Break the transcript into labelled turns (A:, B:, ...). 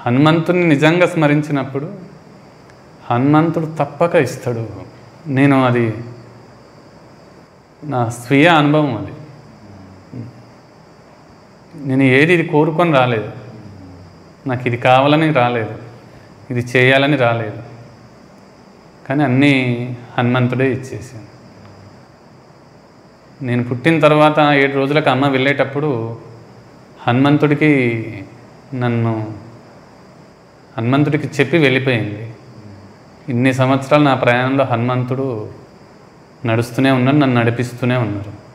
A: హనుమంతుని నిజంగా స్మరించినప్పుడు హనుమంతుడు తప్పక ఇస్తాడు నేను అది నా స్వీయ అనుభవం అది నేను ఏది ఇది కోరుకొని రాలేదు నాకు ఇది కావాలని రాలేదు ఇది చేయాలని రాలేదు కానీ అన్నీ హనుమంతుడే ఇచ్చేసాను నేను పుట్టిన తర్వాత ఏడు రోజులకు అమ్మ వెళ్ళేటప్పుడు హనుమంతుడికి నన్ను హనుమంతుడికి చెప్పి వెళ్ళిపోయింది ఇన్ని సంవత్సరాలు నా ప్రయాణంలో హనుమంతుడు నడుస్తూనే ఉన్నాడు నన్ను నడిపిస్తూనే ఉన్నారు